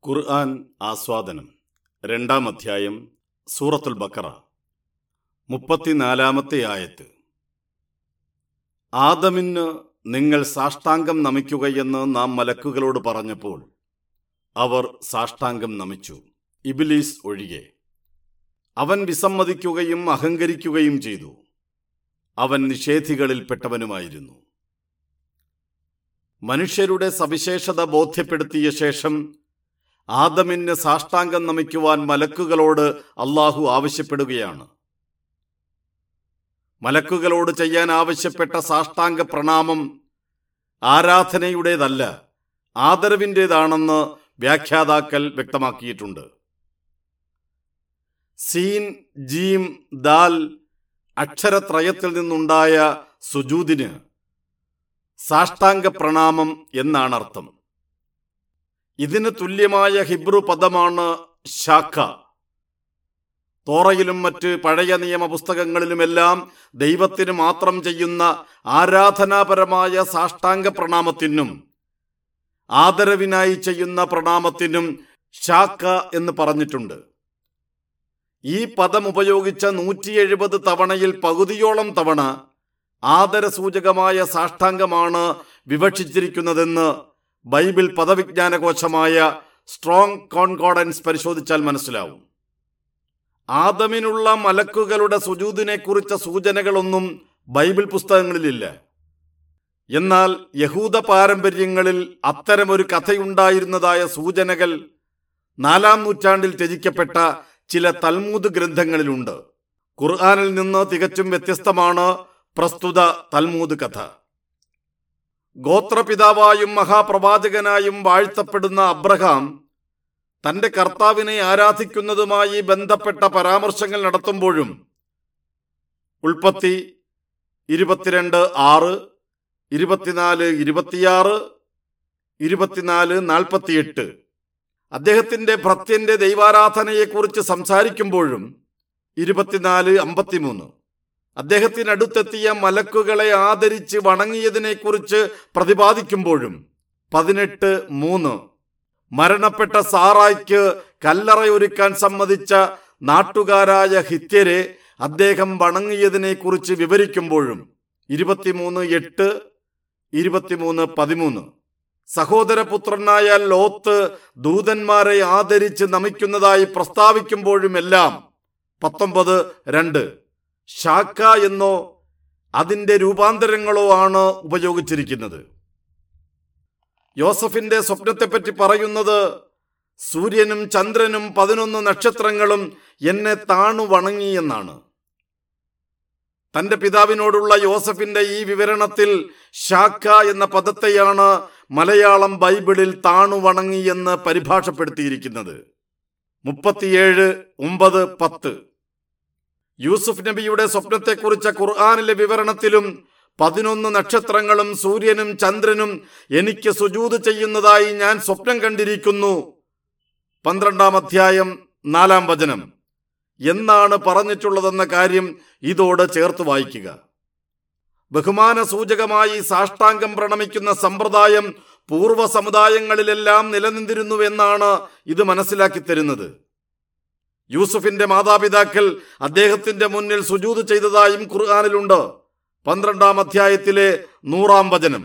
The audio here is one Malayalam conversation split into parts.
ഖുർആൻ ആസ്വാദനം രണ്ടാം അധ്യായം സൂറത്തുൽ ബക്കറ മുപ്പത്തിനാലാമത്തെ ആയത്ത് ആദമിന് നിങ്ങൾ സാഷ്ടാംഗം നമിക്കുകയെന്ന് നാം മലക്കുകളോട് പറഞ്ഞപ്പോൾ അവർ സാഷ്ടാംഗം നമിച്ചു ഇബിലീസ് ഒഴികെ അവൻ വിസമ്മതിക്കുകയും അഹങ്കരിക്കുകയും ചെയ്തു അവൻ നിഷേധികളിൽപ്പെട്ടവനുമായിരുന്നു മനുഷ്യരുടെ സവിശേഷത ബോധ്യപ്പെടുത്തിയ ശേഷം ആദമിന് സാഷ്ടാംഗം നമിക്കുവാൻ മലക്കുകളോട് അള്ളാഹു ആവശ്യപ്പെടുകയാണ് മലക്കുകളോട് ചെയ്യാൻ ആവശ്യപ്പെട്ട സാഷ്ടാംഗ പ്രണാമം ആരാധനയുടേതല്ല ആദരവിൻ്റേതാണെന്ന് വ്യാഖ്യാതാക്കൾ വ്യക്തമാക്കിയിട്ടുണ്ട് സീൻ ജീം ദാൽ അക്ഷരത്രയത്തിൽ നിന്നുണ്ടായ സുജൂദിന് സാഷ്ടാംഗ പ്രണാമം എന്നാണ് അർത്ഥം ഇതിന് തുല്യമായ ഹിബ്രു പദമാണ് ശാഖ തോറയിലും മറ്റ് പഴയ നിയമ പുസ്തകങ്ങളിലുമെല്ലാം ദൈവത്തിന് മാത്രം ചെയ്യുന്ന ആരാധനാപരമായ സാഷ്ടാംഗ പ്രണാമത്തിനും ആദരവിനായി ചെയ്യുന്ന പ്രണാമത്തിനും ശാഖ എന്ന് പറഞ്ഞിട്ടുണ്ട് ഈ പദം ഉപയോഗിച്ച നൂറ്റി എഴുപത് തവണയിൽ പകുതിയോളം തവണ ആദരസൂചകമായ സാഷ്ടാംഗമാണ് വിവക്ഷിച്ചിരിക്കുന്നതെന്ന് ബൈബിൾ പദവിജ്ഞാനകോശമായ സ്ട്രോങ് കോൺകോഡൻസ് പരിശോധിച്ചാൽ മനസ്സിലാവും ആദമിനുള്ള മലക്കുകളുടെ സുജൂദിനെ കുറിച്ച സൂചനകളൊന്നും ബൈബിൾ പുസ്തകങ്ങളിലില്ല എന്നാൽ യഹൂദ പാരമ്പര്യങ്ങളിൽ അത്തരമൊരു കഥയുണ്ടായിരുന്നതായ സൂചനകൾ നാലാം നൂറ്റാണ്ടിൽ രചിക്കപ്പെട്ട ചില തൽമൂദ് ഗ്രന്ഥങ്ങളിലുണ്ട് ഖുർആാനിൽ നിന്ന് തികച്ചും വ്യത്യസ്തമാണ് പ്രസ്തുത തൽമൂദ് കഥ ഗോത്രപിതാവായും മഹാപ്രവാചകനായും വാഴ്ത്തപ്പെടുന്ന അബ്രഹാം തന്റെ കർത്താവിനെ ആരാധിക്കുന്നതുമായി ബന്ധപ്പെട്ട പരാമർശങ്ങൾ നടത്തുമ്പോഴും ഉൽപ്പത്തി ഇരുപത്തിരണ്ട് ആറ് ഇരുപത്തിനാല് ഇരുപത്തിയാറ് ഇരുപത്തിനാല് നാൽപ്പത്തിയെട്ട് അദ്ദേഹത്തിന്റെ ഭൃത്യന്റെ ദൈവാരാധനയെക്കുറിച്ച് സംസാരിക്കുമ്പോഴും ഇരുപത്തിനാല് അമ്പത്തിമൂന്ന് അദ്ദേഹത്തിനടുത്തെത്തിയ മലക്കുകളെ ആദരിച്ച് വണങ്ങിയതിനെക്കുറിച്ച് പ്രതിപാദിക്കുമ്പോഴും പതിനെട്ട് മൂന്ന് മരണപ്പെട്ട സാറായ്ക്ക് കല്ലറയൊരുക്കാൻ സമ്മതിച്ച നാട്ടുകാരായ ഹിത്യരെ അദ്ദേഹം വണങ്ങിയതിനെക്കുറിച്ച് വിവരിക്കുമ്പോഴും ഇരുപത്തിമൂന്ന് എട്ട് ഇരുപത്തിമൂന്ന് പതിമൂന്ന് സഹോദരപുത്രനായ ലോത്ത് ദൂതന്മാരെ ആദരിച്ച് നമിക്കുന്നതായി പ്രസ്താവിക്കുമ്പോഴുമെല്ലാം പത്തൊമ്പത് രണ്ട് ശാഖ എന്നോ അതിൻ്റെ രൂപാന്തരങ്ങളോ ആണ് ഉപയോഗിച്ചിരിക്കുന്നത് യോസഫിന്റെ സ്വപ്നത്തെപ്പറ്റി പറയുന്നത് സൂര്യനും ചന്ദ്രനും പതിനൊന്ന് നക്ഷത്രങ്ങളും എന്നെ താണു വണങ്ങി എന്നാണ് തന്റെ പിതാവിനോടുള്ള യോസഫിന്റെ ഈ വിവരണത്തിൽ ശാഖ എന്ന പദത്തെയാണ് മലയാളം ബൈബിളിൽ താണു വണങ്ങി എന്ന് പരിഭാഷപ്പെടുത്തിയിരിക്കുന്നത് മുപ്പത്തിയേഴ് ഒമ്പത് പത്ത് യൂസുഫ് നബിയുടെ സ്വപ്നത്തെക്കുറിച്ച ഖുർആാനിലെ വിവരണത്തിലും പതിനൊന്ന് നക്ഷത്രങ്ങളും സൂര്യനും ചന്ദ്രനും എനിക്ക് സുജൂത് ചെയ്യുന്നതായി ഞാൻ സ്വപ്നം കണ്ടിരിക്കുന്നു പന്ത്രണ്ടാം അധ്യായം നാലാം വചനം എന്നാണ് പറഞ്ഞിട്ടുള്ളതെന്ന കാര്യം ഇതോട് ചേർത്ത് വായിക്കുക ബഹുമാന സൂചകമായി സാഷ്ടാംഗം പ്രണമിക്കുന്ന സമ്പ്രദായം പൂർവ്വ സമുദായങ്ങളിലെല്ലാം നിലനിന്നിരുന്നുവെന്നാണ് ഇത് മനസ്സിലാക്കി തരുന്നത് യൂസുഫിന്റെ മാതാപിതാക്കൾ അദ്ദേഹത്തിന്റെ മുന്നിൽ സുജൂത് ചെയ്തതായും ഖുർആാനിലുണ്ട് പന്ത്രണ്ടാം അധ്യായത്തിലെ നൂറാം വചനം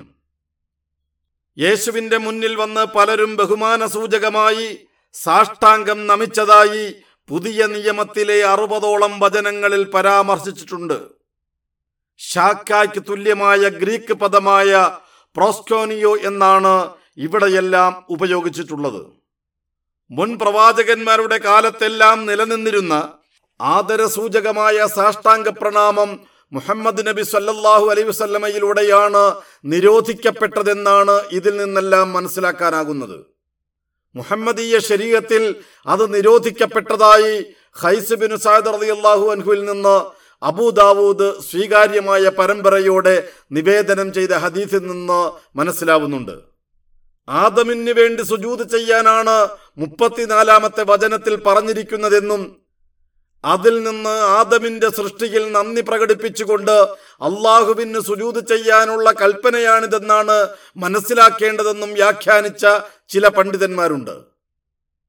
യേശുവിന്റെ മുന്നിൽ വന്ന് പലരും ബഹുമാന സൂചകമായി സാഷ്ടാംഗം നമിച്ചതായി പുതിയ നിയമത്തിലെ അറുപതോളം വചനങ്ങളിൽ പരാമർശിച്ചിട്ടുണ്ട് ഷാക്കായ്ക്ക് തുല്യമായ ഗ്രീക്ക് പദമായ പ്രോസ്കോനിയോ എന്നാണ് ഇവിടെയെല്ലാം ഉപയോഗിച്ചിട്ടുള്ളത് മുൻ പ്രവാചകന്മാരുടെ കാലത്തെല്ലാം നിലനിന്നിരുന്ന ആദരസൂചകമായ സാഷ്ടാംഗ പ്രണാമം മുഹമ്മദ് നബി സല്ലല്ലാഹു അലൈഹി വസല്ലമയിലൂടെയാണ് നിരോധിക്കപ്പെട്ടതെന്നാണ് ഇതിൽ നിന്നെല്ലാം മനസ്സിലാക്കാനാകുന്നത് മുഹമ്മദീയ ശരീരത്തിൽ അത് നിരോധിക്കപ്പെട്ടതായി ഹൈസ് ബിൻ സാദ് റളിയല്ലാഹു അൻഹുവിൽ നിന്ന് അബൂദാവൂദ് സ്വീകാര്യമായ പരമ്പരയോടെ നിവേദനം ചെയ്ത ഹദീസിൽ നിന്ന് മനസ്സിലാവുന്നുണ്ട് ആദമിന് വേണ്ടി സുജൂത് ചെയ്യാനാണ് മുപ്പത്തിനാലാമത്തെ വചനത്തിൽ പറഞ്ഞിരിക്കുന്നതെന്നും അതിൽ നിന്ന് ആദമിന്റെ സൃഷ്ടിയിൽ നന്ദി പ്രകടിപ്പിച്ചുകൊണ്ട് അള്ളാഹുവിന് സുജൂത് ചെയ്യാനുള്ള കൽപ്പനയാണിതെന്നാണ് മനസ്സിലാക്കേണ്ടതെന്നും വ്യാഖ്യാനിച്ച ചില പണ്ഡിതന്മാരുണ്ട്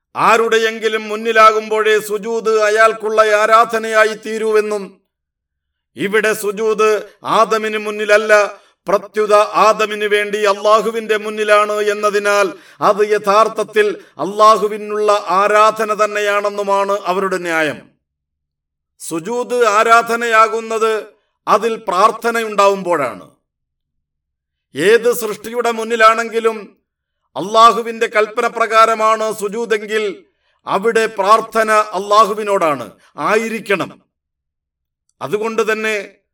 ആരുടെയെങ്കിലും മുന്നിലാകുമ്പോഴേ സുജൂത് അയാൾക്കുള്ള ആരാധനയായി തീരൂവെന്നും ഇവിടെ സുജൂത് ആദമിന് മുന്നിലല്ല പ്രത്യുത ആദമിന് വേണ്ടി അള്ളാഹുവിന്റെ മുന്നിലാണ് എന്നതിനാൽ അത് യഥാർത്ഥത്തിൽ അള്ളാഹുവിനുള്ള ആരാധന തന്നെയാണെന്നുമാണ് അവരുടെ ന്യായം സുജൂത് ആരാധനയാകുന്നത് അതിൽ പ്രാർത്ഥനയുണ്ടാവുമ്പോഴാണ് ഏത് സൃഷ്ടിയുടെ മുന്നിലാണെങ്കിലും അള്ളാഹുവിന്റെ കൽപ്പന പ്രകാരമാണ് സുജൂതെങ്കിൽ അവിടെ പ്രാർത്ഥന അള്ളാഹുവിനോടാണ് ആയിരിക്കണം അതുകൊണ്ട് തന്നെ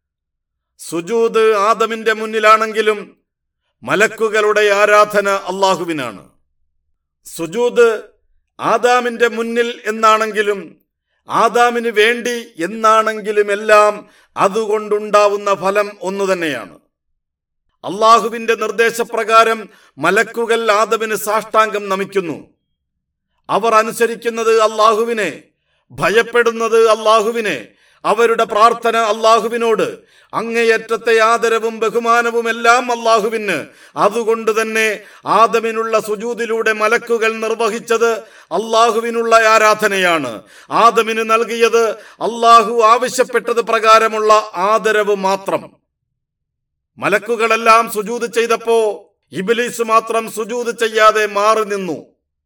സുജൂത് ആദമിന്റെ മുന്നിലാണെങ്കിലും മലക്കുകളുടെ ആരാധന അള്ളാഹുവിനാണ് സുജൂത് ആദാമിന്റെ മുന്നിൽ എന്നാണെങ്കിലും ആദാമിന് വേണ്ടി എന്നാണെങ്കിലും എല്ലാം അതുകൊണ്ടുണ്ടാവുന്ന ഫലം ഒന്നു തന്നെയാണ് അള്ളാഹുവിന്റെ നിർദ്ദേശപ്രകാരം മലക്കുകൾ ആദമിന് സാഷ്ടാംഗം നമിക്കുന്നു അവർ അനുസരിക്കുന്നത് അള്ളാഹുവിനെ ഭയപ്പെടുന്നത് അള്ളാഹുവിനെ അവരുടെ പ്രാർത്ഥന അള്ളാഹുവിനോട് അങ്ങേയറ്റത്തെ ആദരവും ബഹുമാനവും എല്ലാം അള്ളാഹുവിന് അതുകൊണ്ട് തന്നെ ആദമിനുള്ള സുജൂതിലൂടെ മലക്കുകൾ നിർവഹിച്ചത് അള്ളാഹുവിനുള്ള ആരാധനയാണ് ആദമിന് നൽകിയത് അള്ളാഹു ആവശ്യപ്പെട്ടത് പ്രകാരമുള്ള ആദരവ് മാത്രം മലക്കുകളെല്ലാം സുജൂത് ചെയ്തപ്പോ ഇബിലീസ് മാത്രം സുജൂത് ചെയ്യാതെ മാറി നിന്നു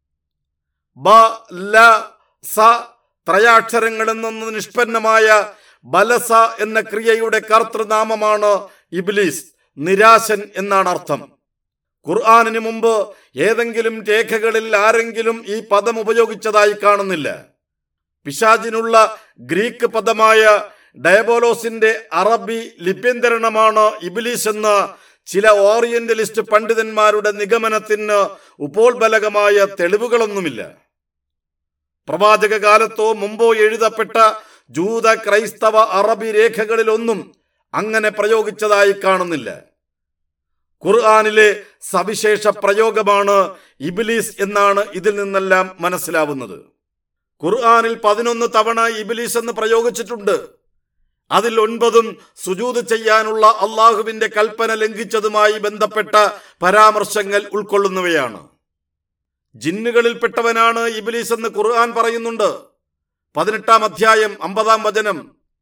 ബ ല സ ത്രയാക്ഷരങ്ങളിൽ നിന്ന് നിഷ്പന്നമായ ബലസ എന്ന ക്രിയയുടെ കർത്തൃനാമമാണ് ഇബ്ലീസ് നിരാശൻ എന്നാണ് അർത്ഥം ഖുർആാനിന് മുമ്പ് ഏതെങ്കിലും രേഖകളിൽ ആരെങ്കിലും ഈ പദം ഉപയോഗിച്ചതായി കാണുന്നില്ല പിശാജിനുള്ള ഗ്രീക്ക് പദമായ ഡയബോലോസിന്റെ അറബി ലിപ്യന്തരണമാണ് ഇബിലീസ് എന്ന ചില ഓറിയന്റലിസ്റ്റ് പണ്ഡിതന്മാരുടെ നിഗമനത്തിന് ഉപോത്ബലകമായ തെളിവുകളൊന്നുമില്ല പ്രവാചക കാലത്തോ മുമ്പോ എഴുതപ്പെട്ട ജൂത ക്രൈസ്തവ അറബി രേഖകളിലൊന്നും അങ്ങനെ പ്രയോഗിച്ചതായി കാണുന്നില്ല ഖുർആാനിലെ സവിശേഷ പ്രയോഗമാണ് ഇബിലീസ് എന്നാണ് ഇതിൽ നിന്നെല്ലാം മനസ്സിലാവുന്നത് ഖുർആാനിൽ പതിനൊന്ന് തവണ ഇബിലീസ് എന്ന് പ്രയോഗിച്ചിട്ടുണ്ട് അതിൽ ഒൻപതും സുജൂത് ചെയ്യാനുള്ള അള്ളാഹുവിന്റെ കൽപ്പന ലംഘിച്ചതുമായി ബന്ധപ്പെട്ട പരാമർശങ്ങൾ ഉൾക്കൊള്ളുന്നവയാണ് ജിന്നുകളിൽപ്പെട്ടവനാണ് ഇബിലീസ് എന്ന് ഖുർആൻ പറയുന്നുണ്ട് പതിനെട്ടാം അധ്യായം അമ്പതാം വചനം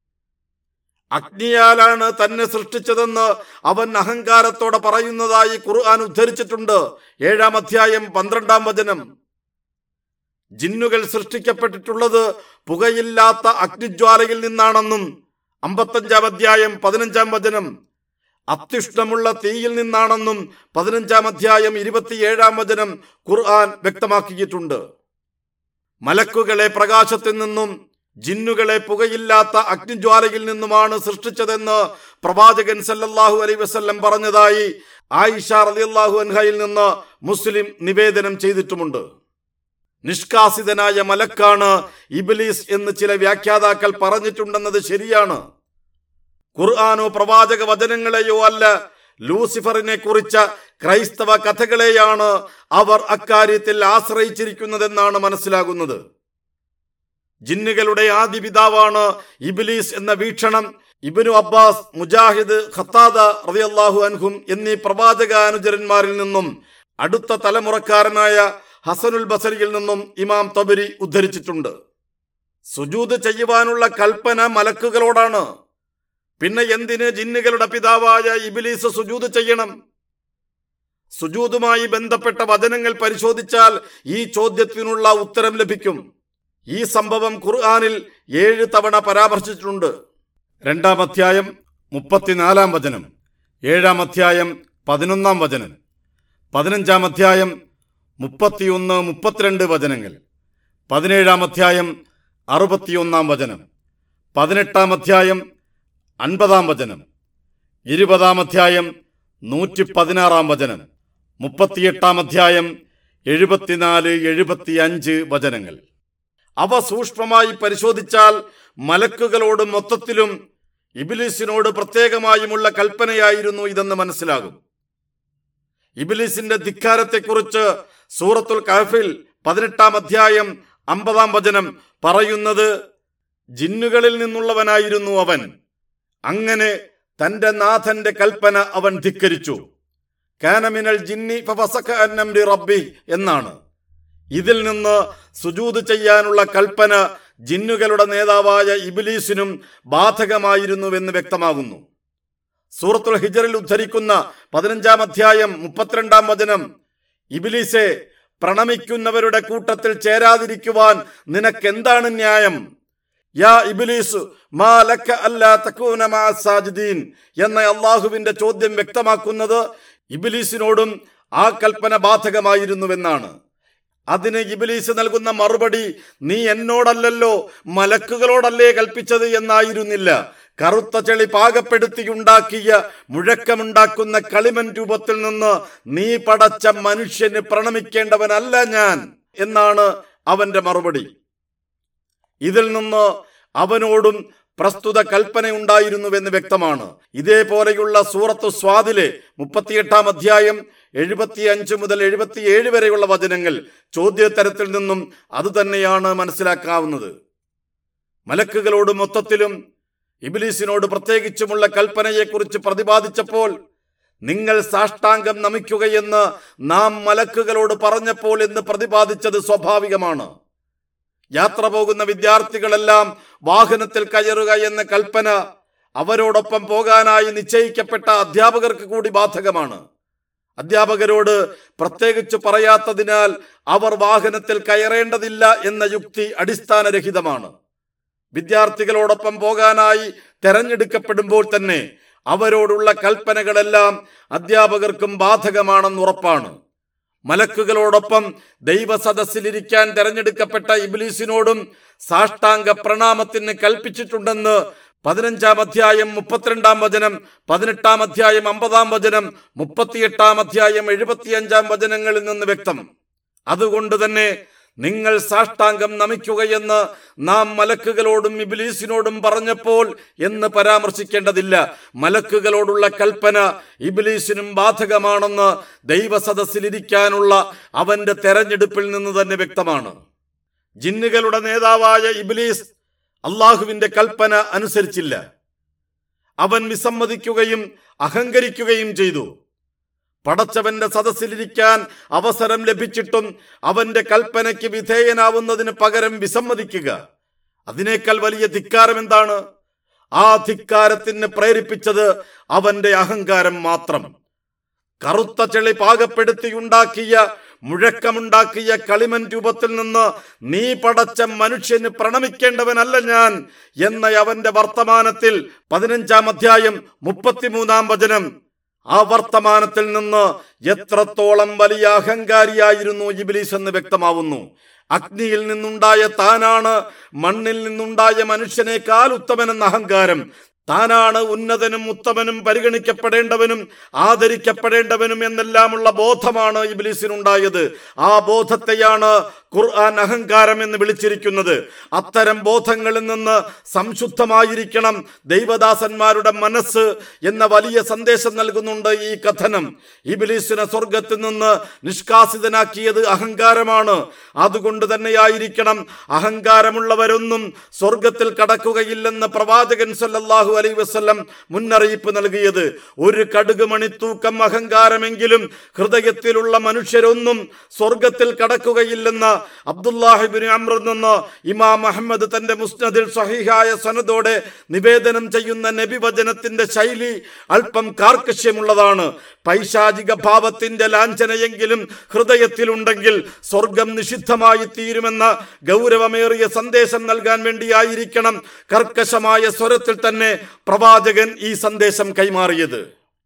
അഗ്നിയാലാണ് തന്നെ സൃഷ്ടിച്ചതെന്ന് അവൻ അഹങ്കാരത്തോടെ പറയുന്നതായി ഖുർആൻ ഉദ്ധരിച്ചിട്ടുണ്ട് ഏഴാം അധ്യായം പന്ത്രണ്ടാം വചനം ജിന്നുകൾ സൃഷ്ടിക്കപ്പെട്ടിട്ടുള്ളത് പുകയില്ലാത്ത അഗ്നിജ്വാലയിൽ നിന്നാണെന്നും അമ്പത്തഞ്ചാം അധ്യായം പതിനഞ്ചാം വചനം അത്യുഷ്ണമുള്ള തീയിൽ നിന്നാണെന്നും പതിനഞ്ചാം അധ്യായം ഇരുപത്തിയേഴാം വചനം ഖുർആൻ വ്യക്തമാക്കിയിട്ടുണ്ട് മലക്കുകളെ പ്രകാശത്തിൽ നിന്നും ജിന്നുകളെ പുകയില്ലാത്ത അഗ്നിജ്വാലയിൽ നിന്നുമാണ് സൃഷ്ടിച്ചതെന്ന് പ്രവാചകൻ സല്ലല്ലാഹു അലൈ വസല്ലം പറഞ്ഞതായി ആയിഷ റളിയല്ലാഹു അൻഹയിൽ നിന്ന് മുസ്ലിം നിവേദനം ചെയ്തിട്ടുമുണ്ട് നിഷ്കാസിതനായ മലക്കാണ് ഇബിലീസ് എന്ന് ചില വ്യാഖ്യാതാക്കൾ പറഞ്ഞിട്ടുണ്ടെന്നത് ശരിയാണ് ഖുർആാനോ പ്രവാചക വചനങ്ങളെയോ അല്ല ലൂസിഫറിനെ കുറിച്ച ക്രൈസ്തവ കഥകളെയാണ് അവർ അക്കാര്യത്തിൽ ആശ്രയിച്ചിരിക്കുന്നതെന്നാണ് മനസ്സിലാകുന്നത് ജിന്നുകളുടെ ആദ്യ പിതാവാണ് ഇബിലീസ് എന്ന വീക്ഷണം ഇബിനു അബ്ബാസ് മുജാഹിദ് ഖത്താദ റളിയല്ലാഹു അൻഹും എന്നീ പ്രവാചകാനുചരന്മാരിൽ നിന്നും അടുത്ത തലമുറക്കാരനായ ഹസനുൽ ബസരിയിൽ നിന്നും ഇമാം തബരി ഉദ്ധരിച്ചിട്ടുണ്ട് സുജൂത് ചെയ്യുവാനുള്ള കൽപ്പന മലക്കുകളോടാണ് പിന്നെ എന്തിന് ജിന്നുകളുടെ പിതാവായ ഇബിലീസ് സുജൂത് ചെയ്യണം സുജൂതുമായി ബന്ധപ്പെട്ട വചനങ്ങൾ പരിശോധിച്ചാൽ ഈ ചോദ്യത്തിനുള്ള ഉത്തരം ലഭിക്കും ഈ സംഭവം ഖുർആാനിൽ ഏഴ് തവണ പരാമർശിച്ചിട്ടുണ്ട് രണ്ടാം അധ്യായം മുപ്പത്തിനാലാം വചനം ഏഴാം അധ്യായം പതിനൊന്നാം വചനം പതിനഞ്ചാം അധ്യായം മുപ്പത്തിയൊന്ന് മുപ്പത്തിരണ്ട് വചനങ്ങൾ പതിനേഴാം അധ്യായം അറുപത്തിയൊന്നാം വചനം പതിനെട്ടാം അധ്യായം അൻപതാം വചനം ഇരുപതാം അധ്യായം നൂറ്റി പതിനാറാം വചനം മുപ്പത്തിയെട്ടാം അധ്യായം എഴുപത്തിനാല് എഴുപത്തിയഞ്ച് വചനങ്ങൾ അവ സൂക്ഷ്മമായി പരിശോധിച്ചാൽ മലക്കുകളോട് മൊത്തത്തിലും ഇബിലിസിനോട് പ്രത്യേകമായുമുള്ള കൽപ്പനയായിരുന്നു ഇതെന്ന് മനസ്സിലാകും ഇബിലിസിന്റെ ധിക്കാരത്തെക്കുറിച്ച് സൂറത്തുൽ കഹഫിൽ പതിനെട്ടാം അധ്യായം അമ്പതാം വചനം പറയുന്നത് ജിന്നുകളിൽ നിന്നുള്ളവനായിരുന്നു അവൻ അങ്ങനെ തന്റെ നാഥന്റെ കൽപ്പന അവൻ ധിക്കരിച്ചു കാനമിനൽ ജിന്നി ഫഫസക അൻ അംരി റബ്ബി എന്നാണ് ഇതിൽ നിന്ന് സുജൂത് ചെയ്യാനുള്ള കൽപ്പന ജിന്നുകളുടെ നേതാവായ ഇബിലീസിനും ബാധകമായിരുന്നുവെന്ന് വ്യക്തമാകുന്നു സൂറത്തുൽ ഹിജറിൽ ഉദ്ധരിക്കുന്ന പതിനഞ്ചാം അധ്യായം മുപ്പത്തിരണ്ടാം വചനം ഇബിലീസെ പ്രണമിക്കുന്നവരുടെ കൂട്ടത്തിൽ ചേരാതിരിക്കുവാൻ നിനക്കെന്താണ് ന്യായം യാ ഇബിലീസ് മാ ലക്ക അല്ലാ തകൂന മഅ സാജിദീൻ എന്ന അള്ളാഹുവിന്റെ ചോദ്യം വ്യക്തമാക്കുന്നത് ഇബിലീസിനോടും ആ കൽപ്പന ബാധകമായിരുന്നുവെന്നാണ് അതിന് ഇബിലീസ് നൽകുന്ന മറുപടി നീ എന്നോടല്ലല്ലോ മലക്കുകളോടല്ലേ കൽപ്പിച്ചത് എന്നായിരുന്നില്ല കറുത്ത ചെളി പാകപ്പെടുത്തിയുണ്ടാക്കിയ മുഴക്കമുണ്ടാക്കുന്ന കളിമൺ രൂപത്തിൽ നിന്ന് നീ പടച്ച മനുഷ്യന് പ്രണമിക്കേണ്ടവനല്ല ഞാൻ എന്നാണ് അവന്റെ മറുപടി ഇതിൽ നിന്ന് അവനോടും പ്രസ്തുത കൽപ്പനയുണ്ടായിരുന്നുവെന്ന് വ്യക്തമാണ് ഇതേപോലെയുള്ള സൂറത്ത് സ്വാദിലെ മുപ്പത്തിയെട്ടാം അധ്യായം എഴുപത്തിയഞ്ച് മുതൽ എഴുപത്തിയേഴ് വരെയുള്ള വചനങ്ങൾ ചോദ്യോത്തരത്തിൽ നിന്നും അതുതന്നെയാണ് മനസ്സിലാക്കാവുന്നത് മലക്കുകളോട് മൊത്തത്തിലും ഇബിലീസിനോട് പ്രത്യേകിച്ചുമുള്ള കൽപ്പനയെക്കുറിച്ച് പ്രതിപാദിച്ചപ്പോൾ നിങ്ങൾ സാഷ്ടാംഗം നമിക്കുകയെന്ന് നാം മലക്കുകളോട് പറഞ്ഞപ്പോൾ എന്ന് പ്രതിപാദിച്ചത് സ്വാഭാവികമാണ് യാത്ര പോകുന്ന വിദ്യാർത്ഥികളെല്ലാം വാഹനത്തിൽ കയറുക എന്ന കൽപ്പന അവരോടൊപ്പം പോകാനായി നിശ്ചയിക്കപ്പെട്ട അധ്യാപകർക്ക് കൂടി ബാധകമാണ് അധ്യാപകരോട് പ്രത്യേകിച്ച് പറയാത്തതിനാൽ അവർ വാഹനത്തിൽ കയറേണ്ടതില്ല എന്ന യുക്തി അടിസ്ഥാനരഹിതമാണ് വിദ്യാർത്ഥികളോടൊപ്പം പോകാനായി തെരഞ്ഞെടുക്കപ്പെടുമ്പോൾ തന്നെ അവരോടുള്ള കൽപ്പനകളെല്ലാം അധ്യാപകർക്കും ബാധകമാണെന്ന് ഉറപ്പാണ് മലക്കുകളോടൊപ്പം ദൈവസദസ്സിലിരിക്കാൻ തെരഞ്ഞെടുക്കപ്പെട്ട ഇബ്ലീസിനോടും സാഷ്ടാംഗ പ്രണാമത്തിന് കൽപ്പിച്ചിട്ടുണ്ടെന്ന് പതിനഞ്ചാം അധ്യായം മുപ്പത്തിരണ്ടാം വചനം പതിനെട്ടാം അധ്യായം അമ്പതാം വചനം മുപ്പത്തിയെട്ടാം അധ്യായം എഴുപത്തിയഞ്ചാം വചനങ്ങളിൽ നിന്ന് വ്യക്തം അതുകൊണ്ട് തന്നെ നിങ്ങൾ സാഷ്ടാംഗം നമിക്കുകയെന്ന് നാം മലക്കുകളോടും ഇബിലീസിനോടും പറഞ്ഞപ്പോൾ എന്ന് പരാമർശിക്കേണ്ടതില്ല മലക്കുകളോടുള്ള കൽപ്പന ഇബിലീസിനും ബാധകമാണെന്ന് ദൈവസദസ്സിലിരിക്കാനുള്ള അവന്റെ തെരഞ്ഞെടുപ്പിൽ നിന്ന് തന്നെ വ്യക്തമാണ് ജിന്നുകളുടെ നേതാവായ ഇബിലീസ് അള്ളാഹുവിന്റെ കൽപ്പന അനുസരിച്ചില്ല അവൻ വിസമ്മതിക്കുകയും അഹങ്കരിക്കുകയും ചെയ്തു പടച്ചവന്റെ സദസ്സിലിരിക്കാൻ അവസരം ലഭിച്ചിട്ടും അവന്റെ കൽപ്പനയ്ക്ക് വിധേയനാവുന്നതിന് പകരം വിസമ്മതിക്കുക അതിനേക്കാൾ വലിയ ധിക്കാരം എന്താണ് ആ ധിക്കാരത്തിന് പ്രേരിപ്പിച്ചത് അവന്റെ അഹങ്കാരം മാത്രം കറുത്ത ചെളി പാകപ്പെടുത്തിയുണ്ടാക്കിയ മുഴക്കമുണ്ടാക്കിയ കളിമൺ രൂപത്തിൽ നിന്ന് നീ പടച്ച മനുഷ്യന് പ്രണമിക്കേണ്ടവനല്ല ഞാൻ എന്ന അവന്റെ വർത്തമാനത്തിൽ പതിനഞ്ചാം അധ്യായം മുപ്പത്തിമൂന്നാം വചനം ആ വർത്തമാനത്തിൽ നിന്ന് എത്രത്തോളം വലിയ അഹങ്കാരിയായിരുന്നു ഇബിലീസ് എന്ന് വ്യക്തമാവുന്നു അഗ്നിയിൽ നിന്നുണ്ടായ താനാണ് മണ്ണിൽ നിന്നുണ്ടായ മനുഷ്യനേക്കാൾ ഉത്തമനെന്ന അഹങ്കാരം താനാണ് ഉന്നതനും ഉത്തമനും പരിഗണിക്കപ്പെടേണ്ടവനും ആദരിക്കപ്പെടേണ്ടവനും എന്നെല്ലാമുള്ള ബോധമാണ് ഇബ്ലീസിനുണ്ടായത് ആ ബോധത്തെയാണ് ഖുർആൻ അഹങ്കാരം എന്ന് വിളിച്ചിരിക്കുന്നത് അത്തരം ബോധങ്ങളിൽ നിന്ന് സംശുദ്ധമായിരിക്കണം ദൈവദാസന്മാരുടെ മനസ്സ് എന്ന വലിയ സന്ദേശം നൽകുന്നുണ്ട് ഈ കഥനം ഇബിലീസിനെ സ്വർഗത്തിൽ നിന്ന് നിഷ്കാസിതനാക്കിയത് അഹങ്കാരമാണ് അതുകൊണ്ട് തന്നെയായിരിക്കണം അഹങ്കാരമുള്ളവരൊന്നും സ്വർഗത്തിൽ കടക്കുകയില്ലെന്ന് പ്രവാചകൻ സല്ലല്ലാഹു അലൈ വസ്ലം മുന്നറിയിപ്പ് നൽകിയത് ഒരു കടുക് മണിത്തൂക്കം അഹങ്കാരമെങ്കിലും ഹൃദയത്തിലുള്ള മനുഷ്യരൊന്നും സ്വർഗത്തിൽ കടക്കുകയില്ലെന്ന് അബ്ദുല്ലാഹിബിൻ അമ്രിൽ നിന്ന് ഇമാം അഹമ്മദ് തന്റെ മുസ്നദിൽ സഹിഹായ സനദോടെ നിവേദനം ചെയ്യുന്ന നബിവചനത്തിന്റെ ശൈലി അല്പം കാർക്കശ്യമുള്ളതാണ് പൈശാചിക ഭാവത്തിന്റെ ലാഞ്ചനയെങ്കിലും ഹൃദയത്തിലുണ്ടെങ്കിൽ സ്വർഗം നിഷിദ്ധമായി തീരുമെന്ന ഗൗരവമേറിയ സന്ദേശം നൽകാൻ വേണ്ടിയായിരിക്കണം കർക്കശമായ സ്വരത്തിൽ തന്നെ പ്രവാചകൻ ഈ സന്ദേശം കൈമാറിയത്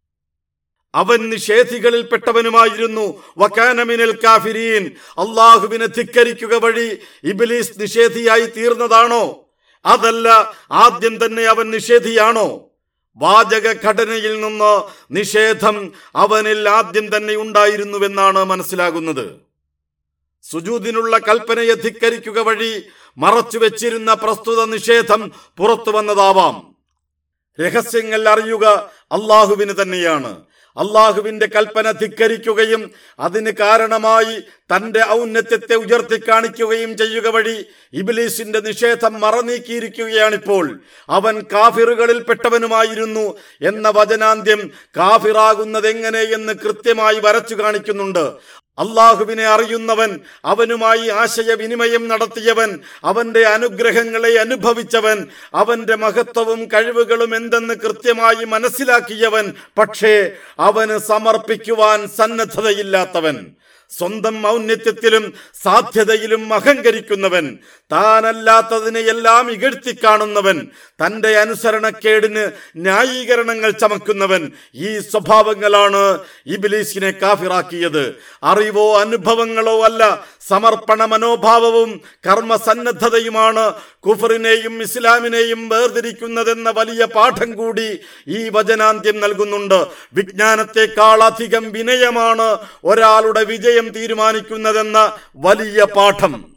അവൻ നിഷേധികളിൽപ്പെട്ടവനുമായിരുന്നു വക്കാനമിനൽ കാഫിരീൻ അള്ളാഹുവിനെ ധിക്കരിക്കുക വഴി ഇബിലീസ് നിഷേധിയായി തീർന്നതാണോ അതല്ല ആദ്യം തന്നെ അവൻ നിഷേധിയാണോ വാചക ഘടനയിൽ നിന്ന് നിഷേധം അവനിൽ ആദ്യം തന്നെ ഉണ്ടായിരുന്നുവെന്നാണ് മനസ്സിലാകുന്നത് സുജൂദിനുള്ള കൽപ്പനയെ ധിക്കരിക്കുക വഴി മറച്ചു വെച്ചിരുന്ന പ്രസ്തുത നിഷേധം പുറത്തു വന്നതാവാം രഹസ്യങ്ങൾ അറിയുക അള്ളാഹുവിന് തന്നെയാണ് അള്ളാഹുവിന്റെ കൽപ്പന ധിക്കരിക്കുകയും അതിന് കാരണമായി തന്റെ ഔന്നത്യത്തെ ഉയർത്തി കാണിക്കുകയും ചെയ്യുക വഴി ഇബിലീസിന്റെ നിഷേധം മറനീക്കിയിരിക്കുകയാണിപ്പോൾ അവൻ കാഫിറുകളിൽ പെട്ടവനുമായിരുന്നു എന്ന വചനാന്ത്യം കാഫിറാകുന്നത് എങ്ങനെ എന്ന് കൃത്യമായി വരച്ചു കാണിക്കുന്നുണ്ട് അള്ളാഹുവിനെ അറിയുന്നവൻ അവനുമായി ആശയവിനിമയം നടത്തിയവൻ അവന്റെ അനുഗ്രഹങ്ങളെ അനുഭവിച്ചവൻ അവന്റെ മഹത്വവും കഴിവുകളും എന്തെന്ന് കൃത്യമായി മനസ്സിലാക്കിയവൻ പക്ഷേ അവന് സമർപ്പിക്കുവാൻ സന്നദ്ധതയില്ലാത്തവൻ സ്വന്തം ഔന്നത്യത്തിലും സാധ്യതയിലും അഹങ്കരിക്കുന്നവൻ താനല്ലാത്തതിനെയെല്ലാം ഇകഴ്ത്തി കാണുന്നവൻ തന്റെ അനുസരണക്കേടിന് ന്യായീകരണങ്ങൾ ചമക്കുന്നവൻ ഈ സ്വഭാവങ്ങളാണ് ഇബിലീസിനെ കാഫിറാക്കിയത് അറിവോ അനുഭവങ്ങളോ അല്ല സമർപ്പണ മനോഭാവവും കർമ്മസന്നദ്ധതയുമാണ് കുഫറിനെയും ഇസ്ലാമിനെയും വേർതിരിക്കുന്നതെന്ന വലിയ പാഠം കൂടി ഈ വചനാന്ത്യം നൽകുന്നുണ്ട് വിജ്ഞാനത്തെക്കാൾ അധികം വിനയമാണ് ഒരാളുടെ വിജയം തീരുമാനിക്കുന്നതെന്ന വലിയ പാഠം